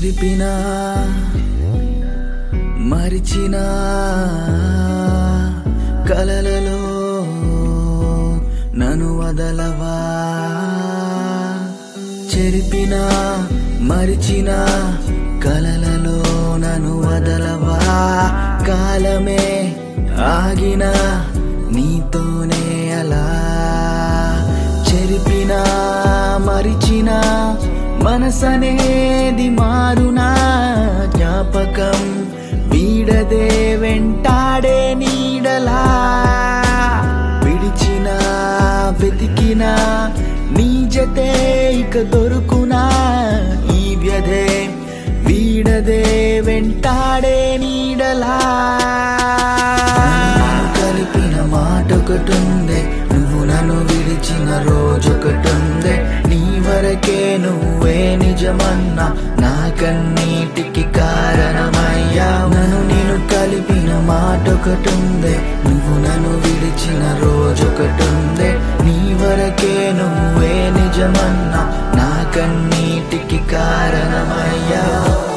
చెరిపినా మరిచినా కలలలో నన్ను వదలవా చెరిపినా మరిచినా కలలలో నన్ను వదలవా కాలమే ఆగిన నీతోనే అలా చెరిపినా మరిచినా మనసనేది మారునా జ్ఞాపకం వీడదే వెంటాడే నీడలా విడిచినా వెతికినా నీ జతే ఇక దొరుకునా ఈ వ్యధే వీడదే వెంటాడే నీడలా నన్ను కలిపిన మాటొకటుందే నువ్వు నన్ను విడిచిన రోజొకటుందే నీ వరకే నువ్వే నిజమన్నా నా కన్నీటికి కారణమయ్యా నన్ను నేను కలిపిన మాటొకటుందే నువ్వు నన్ను విడిచిన రోజొకటుందే నీ వరకే నువ్వే నిజమన్నా నా కన్నీటికి కారణమయ్యా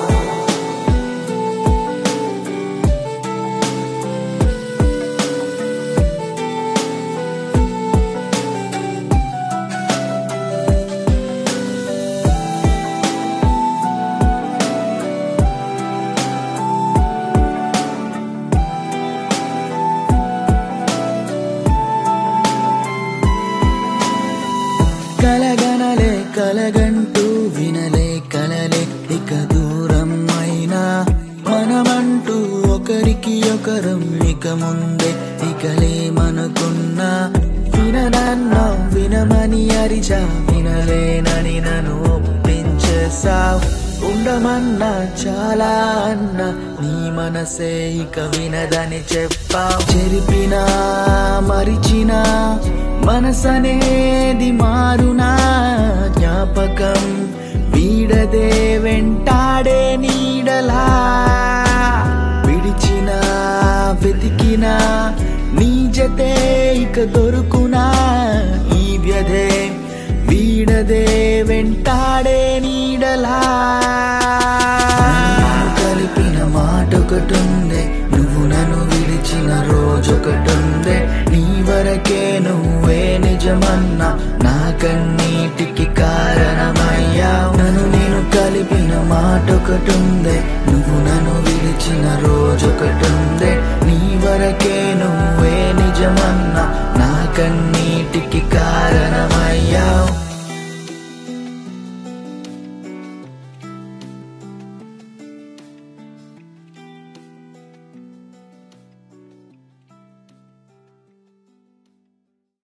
కలగనలే కలగంటూ వినలే కలలే ఇక దూరం అయినా మనమంటూ ఒకరికి ఒకరం ఇక ముందే ఇకలేమనుకున్నా విననన్నా వినమని అరిచా వినలేనని నన్ను ఒప్పించేసావు ఉండమన్నా చాలా అన్న నీ మనసే ఇక వినదని చెప్పావు చెరిపినా మరిచినా మనసనేది మారునా జ్ఞాపకం వీడదే వెంటాడే నీడలా విడిచినా వెతికినా నీ జతే ఇక దొరుకునా ఈ వ్యధే వీడదే వెంటాడే నీడలా నన్ను కలిపిన మాటొకటుందే నువ్వు నన్ను విడిచిన రోజొకటుందే నీ వరకే నువ్వే నిజమన్నా నా కన్నీటికి కారణమయ్యా నన్ను నేను కలిపిన మాటొకటుందే నువ్వు నన్ను విడిచిన రోజొకటుందే నీ వరకే నువ్వే నిజమన్నా నా కన్నీటికి కారణమయ్యా